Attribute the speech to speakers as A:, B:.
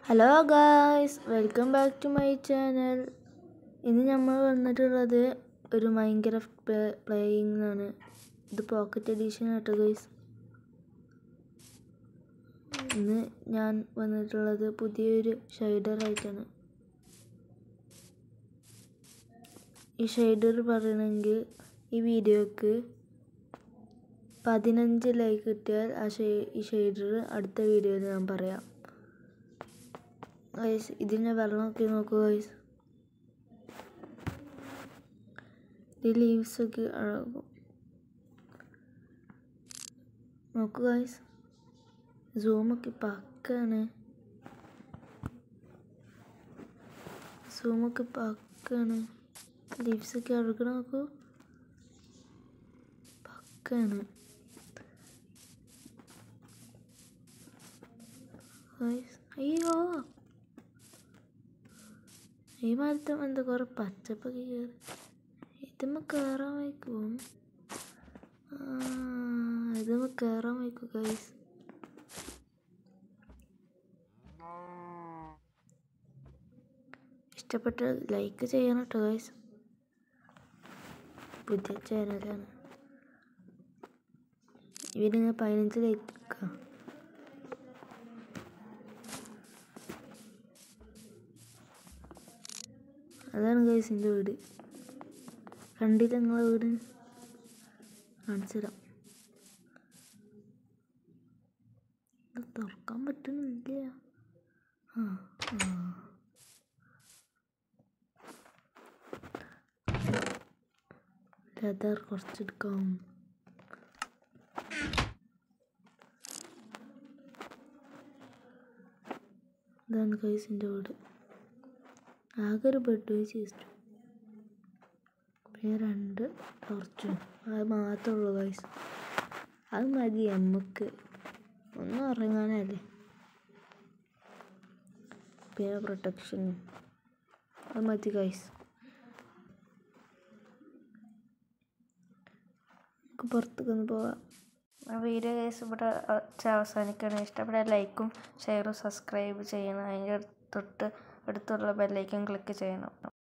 A: Hello guys welcome back to my channel ഇന്ന് നമ്മൾ വന്നിട്ടുള്ളത് ഒരു ഭയങ്കര പ്ലേയിങ് ആണ് ഇത് പോക്കറ്റ് എഡീഷൻ ആട്ടോ ഗൈസ് ഇന്ന് ഞാൻ വന്നിട്ടുള്ളത് പുതിയൊരു ഷെയ്ഡർ ആയിട്ടാണ് ഈ ഷെയ്ഡർ പറയണമെങ്കിൽ ഈ വീഡിയോക്ക് പതിനഞ്ച് ലൈക്ക് കിട്ടിയാൽ ആ ഷെയ് ഈ ഷെയ്ഡർ അടുത്ത വീഡിയോയിൽ ഞാൻ പറയാം ഗൈസ് ഇതിൻ്റെ വെള്ളമൊക്കെ നോക്കൂ ഗൈസ് ഈ ലീവ്സൊക്കെ അഴകും നോക്കൂ ഗൈസ് സൂമൊക്കെ പക്കാണ് സൂമൊക്കെ പക്കാണ് ലീവ്സൊക്കെ അഴുകണ നോക്കൂ പക്കാണ് ഗൈസ് അയ്യോ ഈ മരത്തും എന്താ കുറെ പച്ചപ്പൊക്കെ കയറി ഇതുമ്മ കയറാൻ വയ്ക്കും ഇതുമ്മ കയറാൻ വയ്ക്കും ഗൈസ് ഇഷ്ടപ്പെട്ട ലൈക്ക് ചെയ്യണം കേട്ടോ ഗൈസ് പുതിയ ചാനലാണ് ഇവരിങ്ങനെ പതിനഞ്ച് ലൈക്ക് അതാണ് ഗൈസ് എൻ്റെ വീട് കണ്ടില്ല നിങ്ങളെ വീട് കാണിച്ചുതരാം ഇത് തുറക്കാൻ പറ്റുന്നില്ല ആ ആ. ലെതർ കുറച്ചെടുക്കാം ഇതാണ് ഗൈസ് എൻ്റെ വീട് ആകെ ഒരു ബെഡ് വെച്ച് ചെയ്തിട്ടു പിന്നെ രണ്ട് ടോർച്ചും അത് മാത്രമേ ഉള്ളൂ ഗൈസ് അത് മതി നമുക്ക് ഒന്നും ഉറങ്ങാനല്ലേ പിന്നെ പ്രൊട്ടക്ഷൻ അത് മതി ഗൈസ് നമുക്ക് പുറത്തേക്ക് ഒന്ന് പോവാം വീഡിയോ കേസ് ഇവിടെ അവസാനിക്കണം ഇഷ്ടപ്പെട്ട ലൈക്കും ഷെയറും സബ്സ്ക്രൈബ് ചെയ്യണം അതിൻ്റെ തൊട്ട് അടുത്തുള്ള ബെല്ലൈക്കൺ ക്ലിക്ക് ചെയ്യണം